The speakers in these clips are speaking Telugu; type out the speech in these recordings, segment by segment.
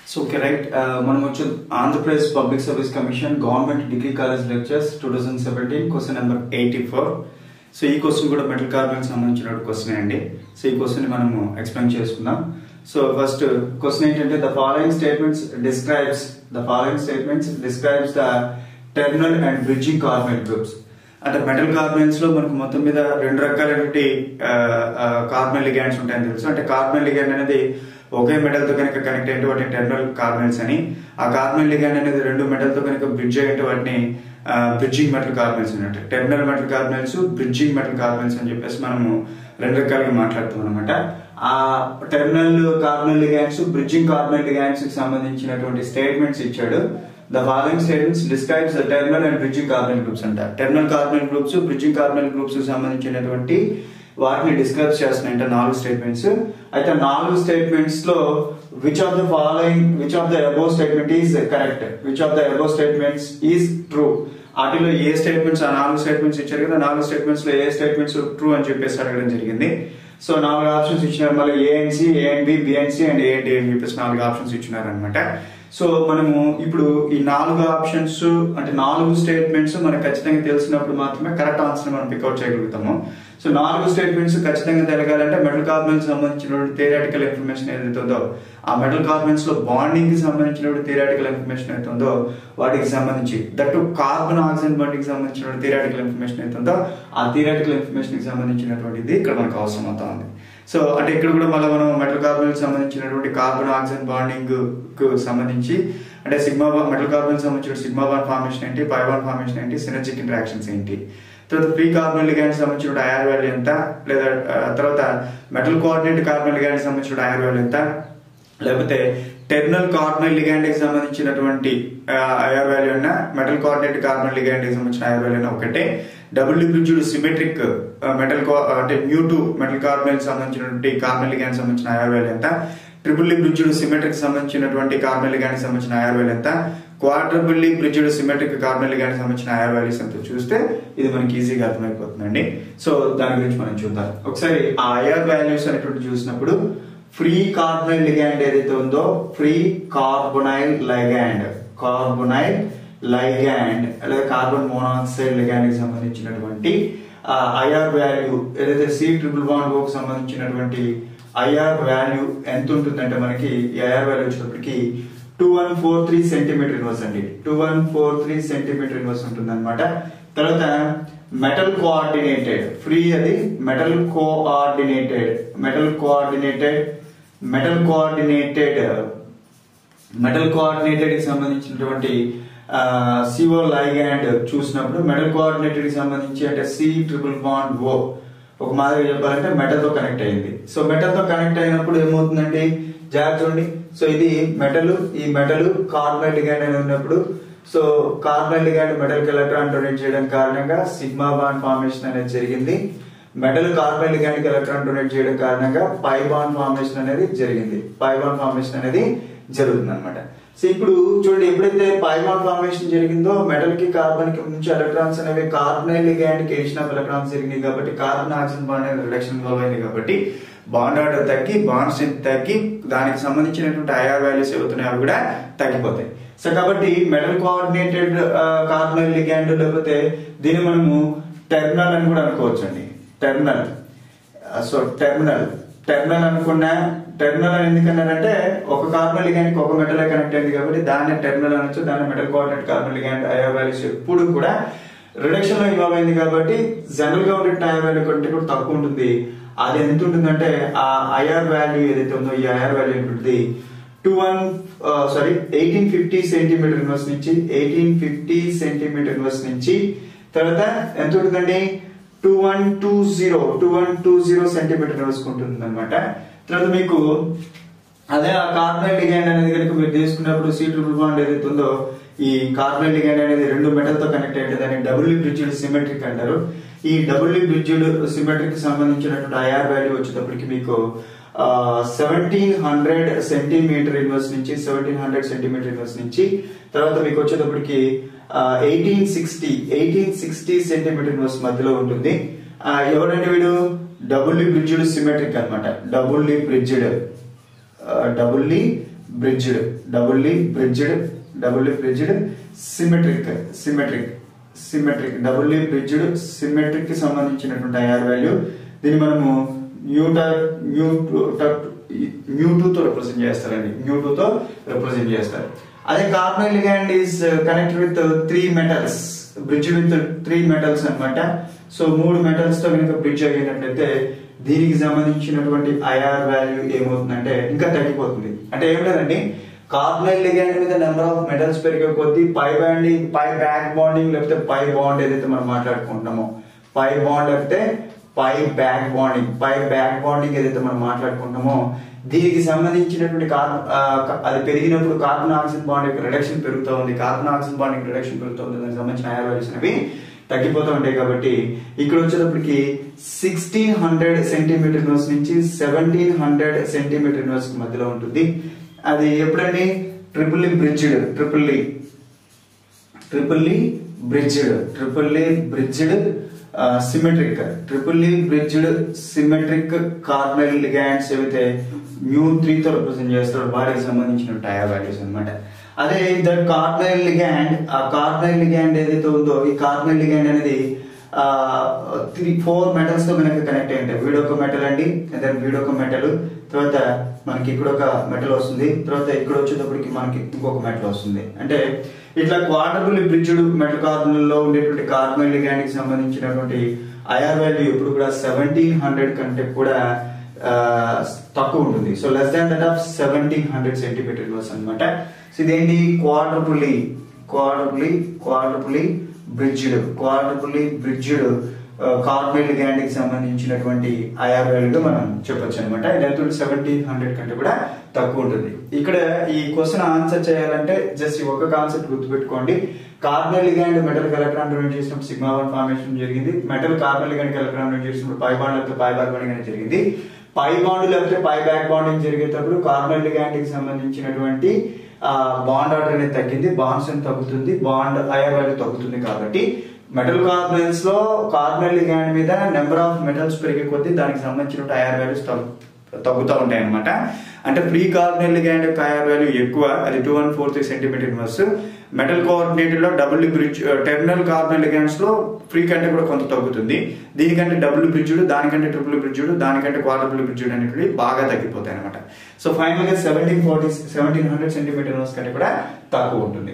సో ఓకే రైట్ మనం వచ్చి Andhra Pradesh public service commission government degree college lectures two thousand seventeen question number eighty four so ఈ క్వశ్చన్ కూడా మెటల్ కార్బన్ సంబంధించిన క్వశ్చన్ అండి సో ఈ క్వశ్చన్ మనము ఎక్స్ప్లెయిన్ చేసుకుందాం సో ఫస్ట్ క్వశ్చన్ ఏంటంటే the following statements describes the following statements describes the terminal and bridging carbon groups అంటే మెటల్ కార్బన్స్ లో మనకు మొత్తం మీద రెండు రకాలైనటువంటి కార్బన్ లిగాండ్స్ ఉంటాయని తెలుసు అంటే కార్బన్ లిగాండ్ అనేది ఒకే మెటల్ తో కనుక కనెక్ట్ అయితే వాటిని టెర్మినల్ కార్బన్స్ అని ఆ కార్బన్ లిగాండ్ అనేది రెండు మెటల్ తో కనుక బ్రిడ్జ్ అయితే వాటిని బ్రిడ్జింగ్ మెటల్ కార్బన్స్ అన్నట్టు terminal metal carbons bridging metal carbons అని చెప్పేసి మనము రెండు రకాలుగా మాట్లాడుతాం అనమాట ఆ terminal carbon ligands bridging carbon ligands కి సంబంధించినటువంటి స్టేట్మెంట్స్ ఇచ్చాడు the following statements describes the terminal and bridging carbon groups అంట terminal carbon groups bridging carbon groups కి సంబంధించినటువంటి వాటిని డిస్క్రైబ్ చేస్తున్నాయంట నాలుగు స్టేట్మెంట్స్ అయితే నాలుగు స్టేట్మెంట్స్ లో which of the following which of the above statement is correct which of the above statements is true వాటిలో ఏ స్టేట్మెంట్స్ ఆ నాలుగు స్టేట్మెంట్స్ ఇచ్చారు కదా నాలుగు స్టేట్మెంట్స్ లో ఏ స్టేట్మెంట్స్ ట్రూ అని చెప్పేసి అడగడం జరిగింది సో నాలుగు ఆప్షన్స్ ఇచ్చినారు మళ్ళీ A and C A and B B and C and A and D అని చెప్పేసి నాలుగు ఆప్షన్స్ ఇచ్చినారు అనమాట సో మనము ఇప్పుడు ఈ నాలుగు ఆప్షన్స్ అంటే నాలుగు స్టేట్మెంట్స్ మనకు ఖచ్చితంగా తెలిసినప్పుడు మాత్రమే కరెక్ట్ ఆన్సర్ మనం పికౌట్ చేయగలుగుతాము సో నాలుగు స్టేట్మెంట్స్ ఖచ్చితంగా తెలియాలంటే మెటల్ కార్బన్ సంబంధించినటువంటి థియరాటికల్ ఇన్ఫర్మేషన్ ఏదైతే ఉందో ఆ మెటల్ కార్బన్స్ లో బాండింగ్ కి సంబంధించినటువంటి థియరాటికల్ ఇన్ఫర్మేషన్ అయితే ఉందో వాటికి సంబంధించి దట్టు కార్బన్ ఆక్సిజన్ బాండింగ్ కి సంబంధించినటువంటి థియరాటికల్ ఇన్ఫర్మేషన్ అయితే ఉందో ఆ థియరాటికల్ ఇన్ఫర్మేషన్ కి సంబంధించినటువంటిది ఇక్కడ మనకు అవసరం అవుతా ఉంది సో అంటే ఇక్కడ కూడా మళ్ళీ మనం మెటల్ కార్బన్ సంబంధించినటువంటి కార్బన్ ఆక్సిజన్ బాండింగ్ కు సంబంధించి అంటే సిగ్మా మెటల్ కార్బన్ సంబంధించిన సిగ్మా బాన్ ఫార్మేషన్ ఏంటి పై బాన్ ఫార్మేషన్ ఏంటి సినర్జిక్ ఇంటరాక్షన్స్ ఏంటి తర్వాత ప్రీ కార్బన్ లిగాండ్ సంబంధించిన ఐఆర్ వాల్యూ ఎంత లేదా తర్వాత మెటల్ కోఆర్డినేట్ కార్బన్ లిగాండ్ సంబంధించిన ఐఆర్ వాల్యూ ఎంత లేకపోతే టెర్మినల్ కార్బన్ లిగాండ్ కి సంబంధించినటువంటి ఐఆర్ వాల్యూ అన్న మెటల్ కోఆర్డినేట్ కార్బన్ లిగాండ్ కి సంబంధించిన ఐఆర్ వాల్యూ ఒకటే డబుల్ బ్రిడ్జ్డ్ సిమెట్రిక్ మెటల్ అంటే న్యూ టు మెటల్ కార్బన్ సంబంధించినటువంటి కార్బన్ లిగాండ్ సంబంధించిన ఐఆర్ వాల్యూ ఎంత ట్రిపుల్ బ్రిడ్జ్డ్ సిమెట్రిక్ సంబంధించినటువంటి కార్బన్ లిగాండ్ సంబంధించిన ఐఆర్ వాల్యూ ఎంత quadruply bridged symmetric carbon ligand సంబంధించిన ఐఆర్ వాల్యూస్ ఎంత చూస్తే ఇది మనకి ఈజీగా అర్థమైపోతుందండి సో దాని గురించి మనం చూద్దాం ఒకసారి ఆ ఐఆర్ వాల్యూస్ అనేటువంటి చూసినప్పుడు ఫ్రీ కార్బనైల్ లిగాండ్ ఏదైతే ఉందో free carbonyl ligand carbonyl ligand అలాగే కార్బన్ మోనాక్సైడ్ లిగాండ్ కి సంబంధించినటువంటి ఐఆర్ వాల్యూ ఏదైతే సి ట్రిపుల్ బాండ్ ఓకి సంబంధించినటువంటి ఐఆర్ వాల్యూ ఎంత ఉంటుందంటే మనకి ఈ ఐఆర్ వాల్యూ వచ్చేటప్పటికి two one four three centimetre inverse అండి two one four three centimetre inverse ఉంటుంది అనమాట తర్వాత మెటల్ కోఆర్డినేటెడ్ ఫ్రీ అది metal coordinated metal coordinated metal coordinated metal coordinated కి సంబంధించినటువంటి సిఓ లైగాండ్ చూసినప్పుడు మెటల్ కోఆర్డినేటెడ్ కి సంబంధించి అంటే సి ట్రిపుల్ బాండ్ ఓ ఒక మాదిరిగా చెప్పాలంటే మెటల్ తో కనెక్ట్ అయింది సో మెటల్ తో కనెక్ట్ అయినప్పుడు ఏమవుతుందండి జాగ్రత్త చూడండి సో ఇది మెటల్ ఈ మెటల్ కార్బన్ లిగాండ్ అని ఉన్నప్పుడు సో కార్బన్ లిగాండ్ మెటల్ కి ఎలక్ట్రాన్ డొనేట్ చేయడం కారణంగా సిగ్మా బాండ్ ఫార్మేషన్ అనేది జరిగింది మెటల్ కార్బన్ లిగాండ్ కి ఎలక్ట్రాన్ డొనేట్ చేయడం కారణంగా పై బాండ్ ఫార్మేషన్ అనేది జరిగింది పై బాండ్ ఫార్మేషన్ అనేది జరుగుతుంది అనమాట సో ఇప్పుడు చూడండి ఎప్పుడైతే పైబాన్ ఫార్మేషన్ జరిగిందో మెటల్ కి కార్బన్ కి నుంచి ఎలక్ట్రాన్స్ అనేవి కార్బన్ లిగాండ్ కి ఎడిషన్ ఆఫ్ ఎలక్ట్రాన్స్ జరిగింది కాబట్టి కార్బన్ ఆక్సిజన్ బాండ్ అనేది రిడక్షన్ ఇన్వాల్వ్ అయింది కాబట్టి బాండ్ ఆర్డర్ తగ్గి బాండ్ స్ట్రెంత్ తగ్గి దానికి సంబంధించినటువంటి ఐఆర్ వాల్యూస్ ఏవవుతున్నాయి అవి కూడా తగ్గిపోతాయి సో కాబట్టి మెటల్ కోఆర్డినేటెడ్ కార్బన్ లిగాండ్ లేకపోతే దీన్ని మనము టెర్మినల్ అని కూడా అనుకోవచ్చు అండి టెర్మినల్ సో టెర్మినల్ టెర్మినల్ అనుకున్నా టెర్మినల్ అని ఎందుకన్నారంటే ఒక కార్బన్ లిగాండ్ ఒక మెటల్ కనెక్ట్ అయింది కాబట్టి దాన్ని టెర్మినల్ అనొచ్చు దాన్ని metal coordinate carbon ligand IR values ఎప్పుడు కూడా రిడక్షన్ లో ఇన్వాల్వ్ అయింది కాబట్టి జనరల్ గా ఉండే ఐఆర్ వాల్యూ కంటే కూడా తక్కువ ఉంటుంది అది ఎంత ఉంటుందంటే ఆ ఐఆర్ వాల్యూ ఏదైతే ఉందో ఈ ఐఆర్ వాల్యూ ఉంటుంది two one sorry eighteen fifty centimetre inverse నుంచి ఎయిటీన్ ఫిఫ్టీ సెంటీమీటర్ ఇన్వర్స్ నుంచి తర్వాత ఎంత ఉంటుందండి two one two zero two one two zero centimetre వేసుకుంటుంది అనమాట తర్వాత మీకు అదే ఆ కార్బన్ లిగాండ్ అనేది కనుక మీరు తీసుకున్నప్పుడు సీ ట్రిపుల్ బాండ్ ఏదైతే ఉందో ఈ కార్బన్ లిగాండ్ అనేది రెండు మెటల్ తో కనెక్ట్ అయ్యేది దాన్ని డబుల్ బ్రిడ్జ్డ్ సిమెట్రిక్ అంటారు ఈ డబుల్ బ్రిడ్జ్డ్ సిమెట్రిక్ కి సంబంధించినటువంటి ఐఆర్ వాల్యూ వచ్చేటప్పటికి మీకు సెవెంటీన్ హండ్రెడ్ సెంటీమీటర్ ఇన్వర్స్ నుంచి సెవెంటీన్ హండ్రెడ్ సెంటీమీటర్ ఇన్వర్స్ నుంచి తర్వాత మీకు వచ్చేటప్పటికి eighteen sixty eighteen sixty centimetre inverse మధ్యలో ఉంటుంది ఎవరంటే వీడు డబుల్లీ బ్రిడ్జ్డ్ సిమెట్రిక్ అనమాట doubly bridged doubly bridged doubly bridged doubly bridged symmetric symmetric symmetric doubly bridged symmetric కి సంబంధించినటువంటి ఐఆర్ వాల్యూ దీన్ని మనము న్యూటర్ న్యూ తో రిప్రజెంట్ చేస్తారండి న్యూ తో రిప్రజెంట్ చేస్తారు అదే carbon ligand is connected with three metals bridge with three metals అన్నమాట సో మూడు మెటల్స్ తో కనుక బ్రిడ్జ్ అయ్యేటట్లయితే దీనికి సంబంధించినటువంటి ఐఆర్ వాల్యూ ఏమవుతుందంటే ఇంకా తగ్గిపోతుంది అంటే ఏం లేదండి కార్బనైల్ లిగాండ్ మీద నెంబర్ ఆఫ్ మెటల్స్ పెరిగే కొద్దీ pi bonding pi back bonding లేకపోతే పై బాండ్ ఏదైతే మనం మాట్లాడుకుంటున్నామో పై బాండ్ లేకపోతే pi back bonding pi back bonding ఏదైతే మనం మాట్లాడుకుంటామో దీనికి సంబంధించినటువంటి కార్బన్ అది పెరిగినప్పుడు కార్బన్ ఆక్సిజన్ బాండ్ యొక్క రిడక్షన్ పెరుగుతూ ఉంది కార్బన్ ఆక్సిజన్ బాండ్ యొక్క రిడక్షన్ పెరుగుతూ ఉంది దానికి సంబంధించిన ఐఆర్ వాల్యూస్ అనేవి తగ్గిపోతూ ఉంటాయి కాబట్టి ఇక్కడ వచ్చేటప్పటికి సిక్స్టీన్ హండ్రెడ్ సెంటీమీటర్ నోస్ నుంచి సెవెంటీన్ హండ్రెడ్ సెంటీమీటర్ నోస్ మధ్యలో ఉంటుంది అది ఎప్పుడండి triply bridged triply triply bridged triply bridged symmetric triply bridged symmetric carbonyl ligands ఏవైతే న్యూ త్రీ తో రిప్రజెంట్ చేస్తారో వాటికి సంబంధించిన టైర్ వాల్యూస్ అనమాట అదే దట్ కార్నల్ లిగాండ్ ఆ కార్నల్ లిగాండ్ ఏదైతే ఉందో ఈ కార్నల్ లిగాండ్ అనేది త్రీ ఫోర్ మెటల్స్ తో కనుక కనెక్ట్ అయి ఉంటాయి వీడొక మెటల్ అండి దెన్ వీడొక మెటల్ తర్వాత మనకి ఇక్కడ ఒక మెటల్ వస్తుంది తర్వాత ఇక్కడ వచ్చేటప్పటికి మనకి ఇంకొక మెటల్ వస్తుంది అంటే ఇట్లా క్వార్టర్బుల్ బ్రిడ్జ్డ్ మెటల్ కార్బన్ లో ఉండేటువంటి కార్బన్ లిగాండ్ కి సంబంధించినటువంటి ఐఆర్ వాల్యూ ఇప్పుడు కూడా సెవెంటీన్ హండ్రెడ్ కంటే కూడా ఆ, తక్కువ ఉంటుంది so less than that of seventeen hundred centimetre inverse అనమాట సో ఇదేంటి quadruply quadruply quadruply bridged quadruply bridged carbon ligand కి సంబంధించినటువంటి ఐఆర్ వాల్యూగా మనం చెప్పొచ్చు అనమాట ఇది సెవెంటీన్ హండ్రెడ్ కంటే కూడా తక్కువ ఉంటుంది ఇక్కడ ఈ క్వశ్చన్ ఆన్సర్ చేయాలంటే జస్ట్ ఈ ఒక కాన్సెప్ట్ గుర్తుపెట్టుకోండి carbon ligand metal electron donate చేసినప్పుడు సిగ్మా వన్ ఫార్మేషన్ జరిగింది metal carbon ligand electron donate చేసినప్పుడు పై బాండ్ లేకపోతే పై బ్యాక్ బాండింగ్ అనేది జరిగింది పై బాండ్ లేకపోతే పై బ్యాక్ బాండింగ్ జరిగేటప్పుడు కార్బన్ లిగాండ్ కి సంబంధించినటువంటి బాండ్ ఆర్డర్ అనేది తగ్గింది బాండ్స్ అని తగ్గుతుంది బాండ్ ఐఆర్ వాల్యూ తగ్గుతుంది కాబట్టి మెటల్ కార్బనైల్స్ లో కార్బనల్ లిగాండ్ మీద నెంబర్ ఆఫ్ మెటల్స్ పెరిగే కొద్దీ దానికి సంబంధించిన ఐఆర్ వాల్యూస్ తగ్గుతూ ఉంటాయి అనమాట అంటే ప్రీ కార్బనల్ లిగాండ్ యొక్క ఐఆర్ వాల్యూ ఎక్కువ అది two one four three centimetre inverse metal coordinated లో double bridge terminal carbonyl ligands లో ఫ్రీ కంటే కూడా కొంత తగ్గుతుంది దీనికంటే డబుల్ బ్రిడ్జ్డ్ దానికంటే ట్రిపుల్ బ్రిడ్జ్డ్ దానికంటే క్వార్టర్బుల్ బ్రిడ్జ్డ్ అనేవి బాగా తగ్గిపోతాయి అనమాట సో ఫైనల్ గా seventeen forty seventeen hundred centimetre inverse కంటే కూడా తక్కువ ఉంటుంది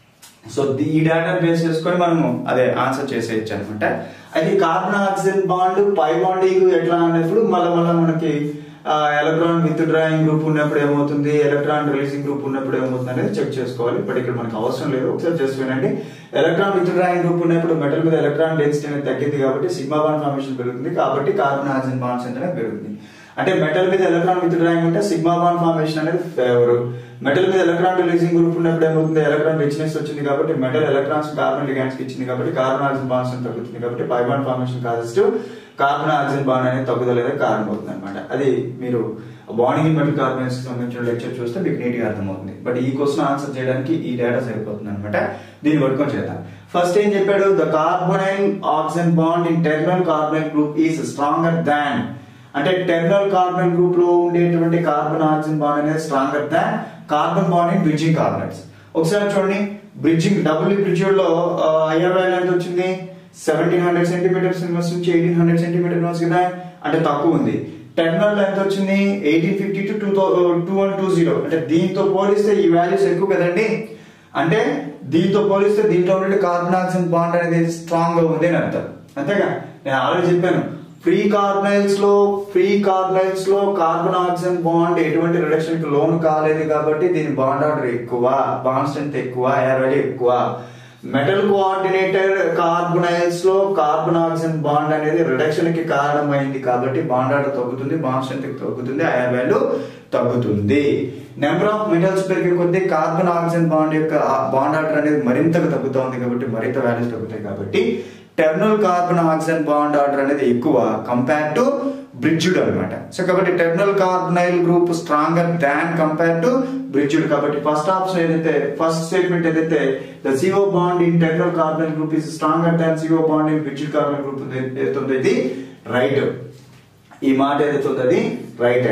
సో ది- ఈ డేటా బేస్ చేసుకొని మనము అదే ఆన్సర్ చేసేయచ్చు అనమాట అయితే carbon oxygen bond pi bonding ఎట్లా అన్నప్పుడు మళ్ళీ మళ్ళీ మనకి ఎలక్ట్రాన్ విత్ డ్రాయింగ్ గ్రూప్ ఉన్నప్పుడు ఏమవుతుంది ఎలక్ట్రాన్ రిలీజింగ్ గ్రూప్ ఉన్నప్పుడు ఏమవుతుంది అనేది చెక్ చేసుకోవాలి బట్ ఇక్కడ మనకు అవసరం లేదు ఒకసారి జస్ట్ వినండి ఎలక్ట్రాన్ విత్ డ్రాయింగ్ గ్రూప్ ఉన్నప్పుడు మెటల్ మీద ఎలక్ట్రాన్ డెన్సిటీ అనేది తగ్గింది కాబట్టి సిగ్మా బాండ్ ఫార్మేషన్ పెరుగుతుంది కాబట్టి కార్బన్ ఆక్సిజన్ బాండ్స్ అనేది పెరుగుతుంది అంటే మెటల్ మీద ఎలక్ట్రాన్ విత్ డ్రాయింగ్ ఉంటే సిగ్మా బాండ్ ఫార్మేషన్ అనేది ఫేవర్ మెటల్ మీద ఎలక్ట్రాన్ రిలీజింగ్ గ్రూప్ ఉన్నప్పుడు ఏమవుతుంది ఎలక్ట్రాన్ రిచ్నెస్ వచ్చింది కాబట్టి మెటల్ ఎలక్ట్రాన్స్ కార్బన్ లిగాన్స్ కి ఇచ్చింది కాబట్టి కార్బన్ ఆక్సిజన్ బాండ్స్ అని తగ్గుతుంది కాబట్టి pi bond formation causes carbon oxygen bond అనేది తగ్గుదల కారణం అవుతుంది అనమాట అది మీరు బాండింగ్ మెటల్ కార్బన్స్ కి సంబంధించిన లెక్చర్ చూస్తే మీకు నీట్ గా అర్థమవుతుంది బట్ ఈ క్వశ్చన్ ఆన్సర్ చేయడానికి ఈ డేటా సరిపోతుంది అనమాట దీన్ని పట్టుకొని చేద్దాం ఫస్ట్ ఏం చెప్పాడు the carbonyl oxygen bond in terminal carbonyl group is stronger than అంటే టెర్మినల్ కార్బన్ గ్రూప్ లో ఉండేటువంటి కార్బన్ ఆక్సిజన్ బాండ్ అనేది stronger than carbon bond in bridging carbonyls ఒకసారి చూడండి బ్రిడ్జింగ్ డబుల్ బ్రిడ్జ్ లో ఐఆర్ వాల్యూ ఎంత వచ్చింది సెవెంటీన్ హండ్రెడ్ సెంటీమీటర్స్ నుంచి ఎయిటీన్ హండ్రెడ్ సెంటీమీటర్ కదా అంటే తక్కువ ఉంది టెర్మినల్ లో ఎంత వచ్చింది eighteen fifty to two two one two zero అంటే దీంతో పోలిస్తే ఈ వాల్యూస్ ఎక్కువ కదండి అంటే దీంతో పోలిస్తే దీంట్లో ఉండే కార్బన్ ఆక్సిజన్ బాండ్ అనేది స్ట్రాంగ్ గా ఉంది అని అర్థం అంతేగా నేను ఆల్రెడీ చెప్పాను ఫ్రీ కార్బనైల్స్ లో ఫ్రీ కార్బనైల్స్ లో కార్బన్ ఆక్సిజన్ బాండ్ ఎటువంటి రిడక్షన్ కి లోన్ కాలేదు కాబట్టి దీని బాండ్ ఆర్డర్ ఎక్కువ బాండ్ స్ట్రెంత్ ఎక్కువ ఎయిర్ వాల్యూ ఎక్కువ మెటల్ కోఆర్డినేటర్ కార్బనైల్స్ లో కార్బన్ ఆక్సిజన్ బాండ్ అనేది రిడక్షన్ కి కారణమైంది కాబట్టి బాండ్ ఆర్డర్ తగ్గుతుంది బాండ్ స్ట్రెంత్ తగ్గుతుంది ఐఆర్ వాల్యూ తగ్గుతుంది నెంబర్ ఆఫ్ మెటల్స్ పెరిగే కొద్దీ కార్బన్ ఆక్సిజన్ బాండ్ యొక్క బాండ్ ఆర్డర్ అనేది మరింతగా తగ్గుతూ ఉంది కాబట్టి మరింత వాల్యూస్ తగ్గుతాయి కాబట్టి terminal carbon oxygen bond order అనేది ఎక్కువ కంపేర్ టు బ్రిడ్జ్డ్ అనమాట సో కాబట్టి terminal carbonyl group stronger than compare to bridged కాబట్టి ఫస్ట్ ఆప్షన్ ఏదైతే ఫస్ట్ స్టేట్మెంట్ ఏదైతే the CO bond in terminal carbonyl group is stronger than CO bond in bridged carbonyl group ఏదైతే ఉందో ఇది రైట్ ఈ మాట ఏదైతే ఉందో అది రైట్ అండి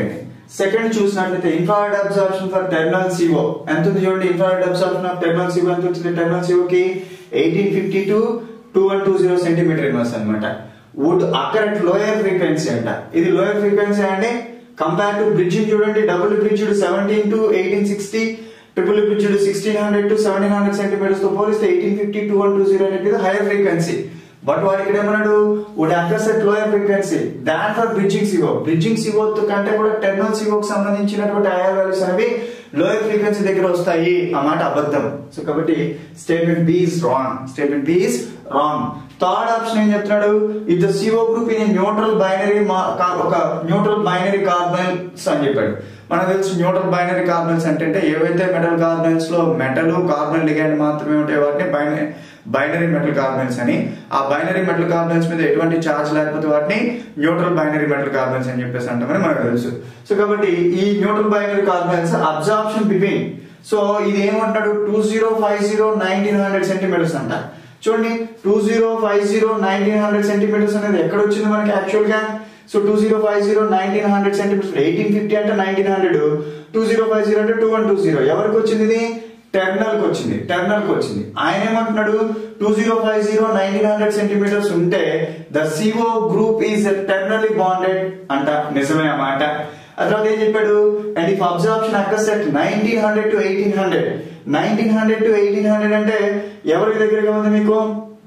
సెకండ్ చూసినట్లయితే infrared absorption for terminal CO ఎంత ఉంది చూడండి infrared absorption of terminal CO ఎంత వచ్చింది టెర్మినల్ సిఓ కి eighteen fifty to two one two zero centimetre inverse అనమాట వుడ్ అక్కడ లోయర్ ఫ్రీక్వెన్సీ అంట ఇది లోయర్ ఫ్రీక్వెన్సీ అంటే కంపేర్ టు బ్రిడ్జింగ్ చూడండి double bridge seventeen to eighteen sixty triple bridge sixteen hundred to seventeen hundred centimetres తో పోలిస్తే eighteen fifty two one two zero అనేది హైయర్ ఫ్రీక్వెన్సీ బట్ వాడు ఇక్కడ ఏమన్నాడు would occurs at lower frequency than for bridging CO bridging CO కంటే కూడా టెర్నల్ సివోకి సంబంధించినటువంటి ఐఆర్ వాల్యూస్ అనేవి లోయర్ ఫ్రీక్వెన్సీ దగ్గర వస్తాయి ఆ మాట అబద్ధం సో కాబట్టి statement B is wrong statement B is wrong third option ఏం చెప్తున్నాడు if the CO group in neutral binary ఒక న్యూట్రల్ బైనరీ కార్బనల్స్ అని చెప్పాడు మనకు తెలుసు న్యూట్రల్ బైనరీ కార్బనల్స్ అంటే ఏవైతే మెటల్ కార్బనల్స్ లో మెటల్ కార్బన్ లిగాండ్ మాత్రమే ఉంటాయి వాటిని బైనరీ బైనరీ మెటల్ కార్బనల్స్ అని ఆ బైనరీ మెటల్ కార్బనల్స్ మీద ఎటువంటి చార్జ్ లేకపోతే వాటిని న్యూట్రల్ బైనరీ మెటల్ కార్బనల్స్ అని చెప్పేసి అంటామని మనకు తెలుసు సో కాబట్టి ఈ neutral binary carbonyls absorption between so ఇది ఏమంటాడు two zero five zero nineteen hundred centimetres అంట చూడండి two zero five zero nineteen hundred centimetres అనేది ఎక్కడ వచ్చింది మనకి యాక్చువల్ గా so two zero five zero nineteen hundred centimetres eighteen fifty అంటే nineteen hundred two zero five zero అంటే టూ వన్ టూ జీరో ఎవరికి వచ్చింది ఇది టెర్మినల్ కి వచ్చింది టెర్మినల్ కి వచ్చింది ఆయన ఏమంటున్నాడు two zero five zero nineteen hundred centimetres ఉంటే the CO group is terminally bonded అంట నిజమే అన్నమాట ఆ తర్వాత ఏం చెప్పాడు and if absorption occurs at nineteen hundred to eighteen hundred nineteen hundred to eighteen hundred అంటే ఎవరికి దగ్గరగా ఉంది మీకు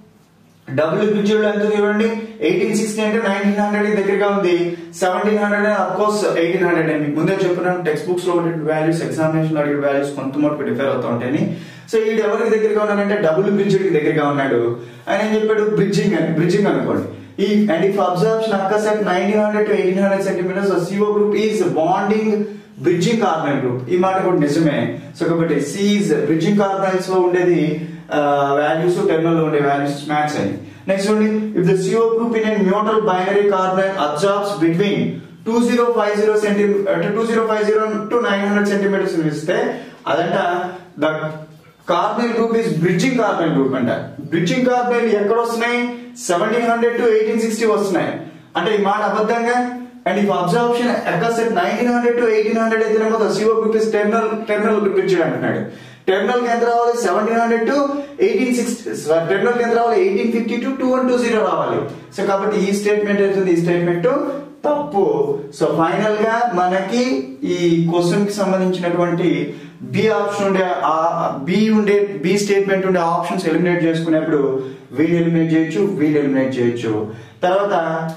డబుల్ బ్రిడ్జ్లో ఎంత చూడండి ఎయిటీన్ సిక్స్టీ అంటే నైన్టీన్ హండ్రెడ్ దగ్గరగా ఉంది seventeen hundred of course eighteen hundred అని మీకు ముందే చెప్పినాను టెక్స్ట్ బుక్స్ లో ఉండే వాల్యూస్ ఎగ్జామినేషన్ లో అడిగే వాల్యూస్ కొంత మటుకు డిఫర్ అవుతూ ఉంటాయని సో ఈ ఎవరికి దగ్గరగా ఉన్నాడంటే డబుల్ బ్రిడ్జ్ కి దగ్గరగా ఉన్నాడు ఆయన ఏం చెప్పాడు బ్రిడ్జింగ్ అని బ్రిడ్జింగ్ అనుకోండి ఈ and if absorption occurs at nineteen hundred to eighteen hundred centimetres CO group is bonding bridging carbonyl group ఈ మాట కూడా నిజమే సో కాబట్టి సిఈజ్ బ్రిడ్జింగ్ కార్బనల్స్ లో ఉండేది వాల్యూస్ టెర్మినల్ లో ఉండే వాల్యూస్ మ్యాచ్ అని నెక్స్ట్ చూడండి if the CO group in neutral binary carbon absorbs between two zero five zero centimetre two zero five zero to nine hundred centimetres ఇస్తే అదంట the carbon group is bridging carbon group అంట బ్రిడ్జింగ్ కార్బన్ ఎక్కడ వస్తున్నాయి seventeen hundred to eighteen sixty వస్తున్నాయి అంటే ఈ మాట అబద్ధంగా and if absorption occurs at nineteen hundred to eighteen hundred అయితేనేమో the CO group is terminal terminal bridge అంటున్నాడు టెర్మినల్ కి ఎంత రావాలి seventeen hundred to eighteen sixty terminal కి ఎంత రావాలి eighteen fifty to two one two zero రావాలి సో కాబట్టి ఈ స్టేట్మెంట్ అవుతుంది ఈ స్టేట్మెంట్ తప్పు సో ఫైనల్ గా మనకి ఈ క్వశ్చన్ కి సంబంధించినటువంటి బి ఆప్షన్ ఉండే ఆ బి ఉండే బి స్టేట్మెంట్ ఉండే ఆప్షన్స్ ఎలిమినేట్ చేసుకునేప్పుడు వీళ్ళు ఎలిమినేట్ చేయొచ్చు వీళ్ళు ఎలిమినేట్ చేయొచ్చు తర్వాత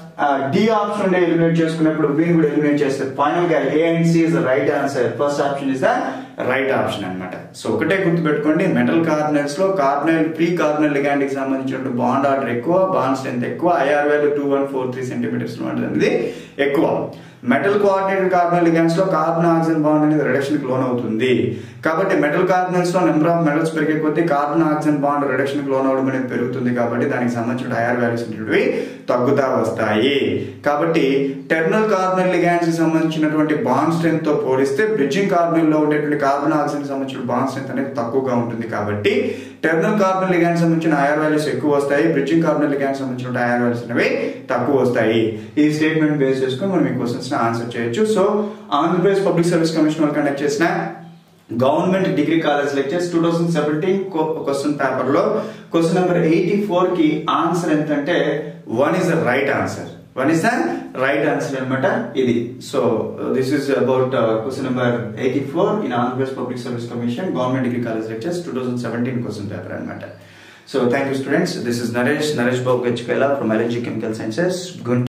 డి ఆప్షన్ ఉండే ఎలిమినేట్ చేసుకున్నప్పుడు వీని కూడా ఎలిమినేట్ చేస్తే ఫైనల్ గా A and C is the right answer first option is the right option అన్నమాట సో ఒకటే గుర్తుపెట్టుకోండి మెటల్ కార్బనల్స్ లో కార్బనల్ ప్రీ కార్బనల్ లిగాండ్ కి సంబంధించిన బాండ్ ఆర్డర్ ఎక్కువ బాండ్ స్ట్రెంత్ ఎక్కువ IR value two one four three centimetres అనేది ఎక్కువ మెటల్ కోఆర్డినేటెడ్ కార్బనల్ లిగాండ్స్ లో కార్బన్ ఆక్సిజన్ బాండ్ అనేది రిడక్షన్ కి లోన్ అవుతుంది కాబట్టి మెటల్ కార్బనల్స్ లో నెంబర్ ఆఫ్ మెటల్స్ పెరిగే కొద్దీ కార్బన్ ఆక్సిజన్ బాండ్ రిడక్షన్ కి లోన్ అవడం అనేది పెరుగుతుంది కాబట్టి దానికి సంబంధించిన ఐఆర్ వాల్యూస్ అనేటివి తగ్గుతా వస్తాయి కాబట్టి టెర్మినల్ కార్బనల్ లిగాండ్స్ కి సంబంధించినటువంటి బాండ్ స్ట్రెంత్ తో పోలిస్తే బ్రిడ్జింగ్ కార్బనల్ లో ఉండేటువంటి కార్బన్ ఆక్సిజన్ సంబంధించిన బాండ్ స్ట్రెంత్ అనేది తక్కువగా ఉంటుంది కాబట్టి టెర్మినల్ కార్బన్ లిగాండ్ సంబంధించిన ఐఆర్ వాల్యూస్ ఎక్కువ వస్తాయి బ్రిడ్జింగ్ కార్బన్ లిగాండ్ సంబంధించిన ఐఆర్ వాల్యూస్ అనేవి తక్కువ వస్తాయి ఈ స్టేట్మెంట్ బేస్ చేసుకుని మనం ఈ క్వశ్చన్స్ ఆన్సర్ చేయొచ్చు so Andhra Pradesh public service commission వాళ్ళు కండక్ట్ చేసిన government degree college lectures two thousand seventeen question paper లో క్వశ్చన్ నెంబర్ ఎయిటీ ఫోర్ కి ఆన్సర్ ఎంతంటే one is the right answer one is the right answer అనమాట ఇది so this is about question number eighty four in Andhra Pradesh public service commission government degree college lectures two thousand seventeen question paper అనమాట so thank you students this is Naresh Naresh Babu గచ్చికేలా from LNG chemical sciences Guntur